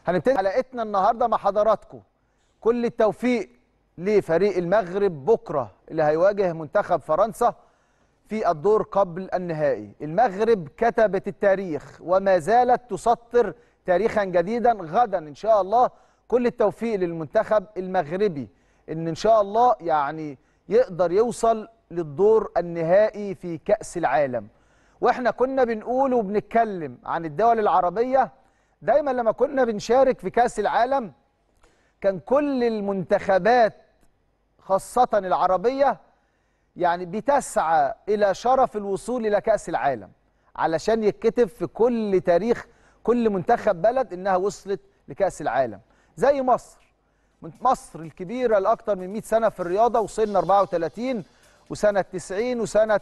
هنبتدي حلقتنا النهارده مع حضراتكم كل التوفيق لفريق المغرب بكره اللي هيواجه منتخب فرنسا في الدور قبل النهائي المغرب كتبت التاريخ وما زالت تسطر تاريخا جديدا غدا ان شاء الله كل التوفيق للمنتخب المغربي ان ان شاء الله يعني يقدر يوصل للدور النهائي في كأس العالم واحنا كنا بنقول وبنتكلم عن الدول العربية دايما لما كنا بنشارك في كأس العالم كان كل المنتخبات خاصة العربية يعني بتسعى إلى شرف الوصول إلى كأس العالم علشان يتكتب في كل تاريخ كل منتخب بلد إنها وصلت لكأس العالم زي مصر مصر الكبيرة لأكثر من 100 سنة في الرياضة وصلنا 34 وسنة 90 وسنة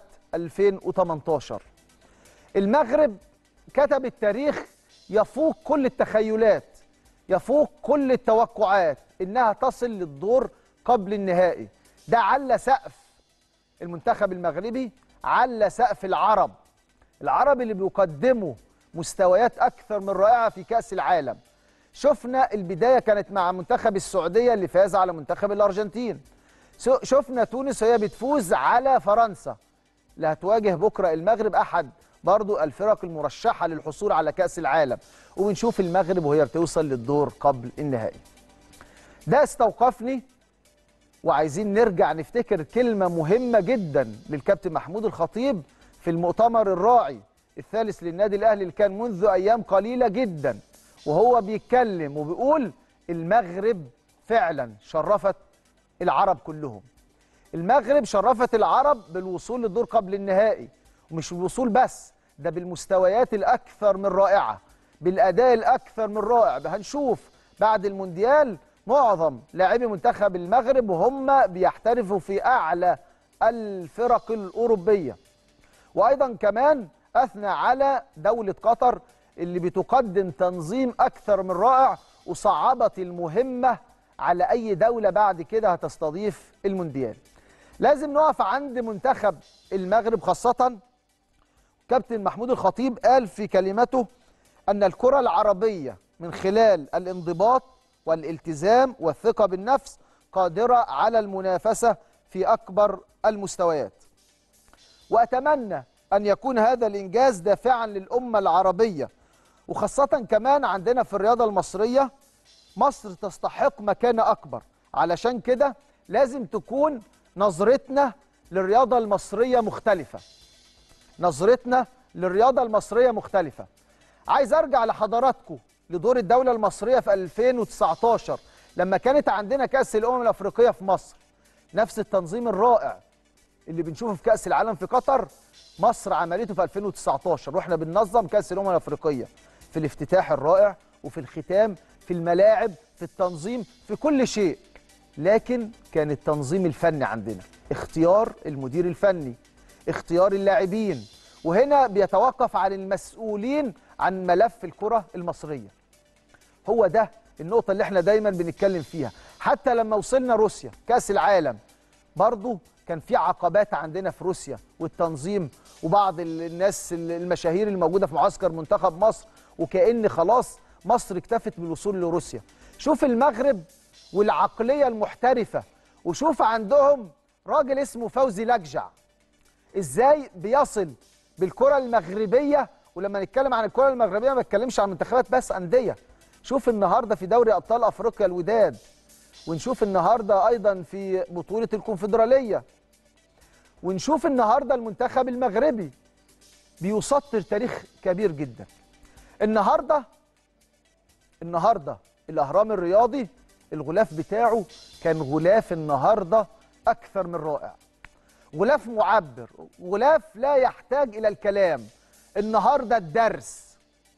2018 المغرب كتب التاريخ يفوق كل التخيلات يفوق كل التوقعات إنها تصل للدور قبل النهائي ده على سقف المنتخب المغربي على سقف العرب العرب اللي بيقدموا مستويات أكثر من رائعة في كأس العالم شفنا البداية كانت مع منتخب السعودية اللي فاز على منتخب الأرجنتين شفنا تونس وهي بتفوز على فرنسا اللي هتواجه بكرة المغرب أحد برضو الفرق المرشحة للحصول على كأس العالم وبنشوف المغرب وهي بتوصل للدور قبل النهائي ده استوقفني وعايزين نرجع نفتكر كلمة مهمة جدا للكابتن محمود الخطيب في المؤتمر الراعي الثالث للنادي الأهلي اللي كان منذ أيام قليلة جدا وهو بيتكلم وبيقول المغرب فعلا شرفت العرب كلهم المغرب شرفت العرب بالوصول للدور قبل النهائي ومش الوصول بس ده بالمستويات الأكثر من رائعة بالأداء الأكثر من رائع هنشوف بعد المونديال معظم لاعبي منتخب المغرب وهم بيحترفوا في أعلى الفرق الأوروبية وأيضا كمان أثنى على دولة قطر اللي بتقدم تنظيم أكثر من رائع وصعبت المهمة على أي دولة بعد كده هتستضيف المونديال لازم نقف عند منتخب المغرب خاصة كابتن محمود الخطيب قال في كلمته أن الكرة العربية من خلال الانضباط والالتزام والثقة بالنفس قادرة على المنافسة في أكبر المستويات وأتمنى أن يكون هذا الإنجاز دافعا للأمة العربية وخاصة كمان عندنا في الرياضة المصرية مصر تستحق مكانة أكبر علشان كده لازم تكون نظرتنا للرياضة المصرية مختلفة نظرتنا للرياضة المصرية مختلفة عايز أرجع لحضراتكم لدور الدولة المصرية في 2019 لما كانت عندنا كأس الأمم الأفريقية في مصر نفس التنظيم الرائع اللي بنشوفه في كأس العالم في قطر مصر عملته في 2019 واحنا بننظم كأس الأمم الأفريقية في الافتتاح الرائع وفي الختام في الملاعب في التنظيم في كل شيء لكن كان التنظيم الفني عندنا اختيار المدير الفني اختيار اللاعبين وهنا بيتوقف عن المسؤولين عن ملف الكرة المصرية هو ده النقطة اللي احنا دايما بنتكلم فيها حتى لما وصلنا روسيا كأس العالم برضو كان في عقبات عندنا في روسيا والتنظيم وبعض الناس المشاهير الموجودة في معسكر منتخب مصر وكأن خلاص مصر اكتفت بالوصول لروسيا شوف المغرب والعقلية المحترفة وشوف عندهم راجل اسمه فوزي لجع ازاي بيصل بالكرة المغربية ولما نتكلم عن الكرة المغربية ما نتكلمش عن منتخبات بس أندية شوف النهاردة في دوري أبطال أفريقيا الوداد ونشوف النهاردة أيضا في بطولة الكونفدرالية ونشوف النهاردة المنتخب المغربي بيسطر تاريخ كبير جدا النهاردة النهاردة الأهرام الرياضي الغلاف بتاعه كان غلاف النهاردة أكثر من رائع غلاف معبر غلاف لا يحتاج إلى الكلام النهاردة الدرس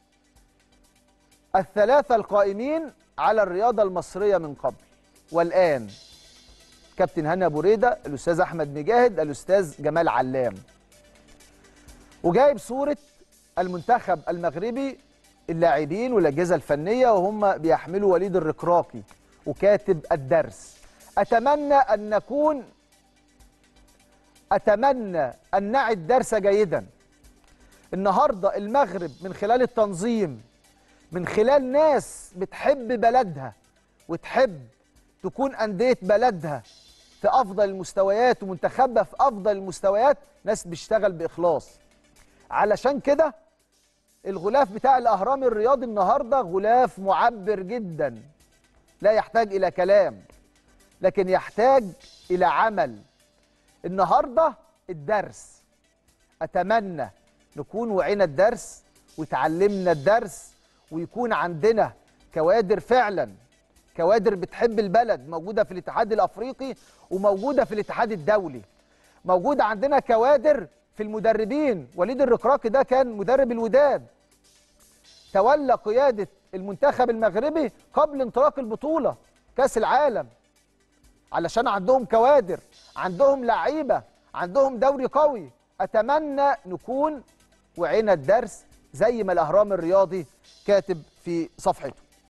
الثلاثة القائمين على الرياضة المصرية من قبل والآن كابتن هاني أبو ريدة الأستاذ أحمد مجاهد الأستاذ جمال علام وجايب صورة المنتخب المغربي اللاعبين والأجهزة الفنية وهم بيحملوا وليد الركراكي وكاتب الدرس أتمنى أن نكون أتمنى أن نعد درس جيدا النهاردة المغرب من خلال التنظيم من خلال ناس بتحب بلدها وتحب تكون أندية بلدها في أفضل المستويات ومنتخبها في أفضل المستويات ناس بتشتغل بإخلاص علشان كده الغلاف بتاع الأهرام الرياضي النهاردة غلاف معبر جدا لا يحتاج إلى كلام لكن يحتاج إلى عمل النهاردة الدرس أتمنى نكون وعينا الدرس وتعلمنا الدرس ويكون عندنا كوادر فعلا كوادر بتحب البلد موجودة في الاتحاد الأفريقي وموجودة في الاتحاد الدولي موجودة عندنا كوادر في المدربين وليد الركراكي ده كان مدرب الوداد تولى قيادة المنتخب المغربي قبل انطلاق البطولة كأس العالم علشان عندهم كوادر عندهم لعيبة عندهم دوري قوي أتمنى نكون وعينا الدرس زي ما الأهرام الرياضي كاتب في صفحته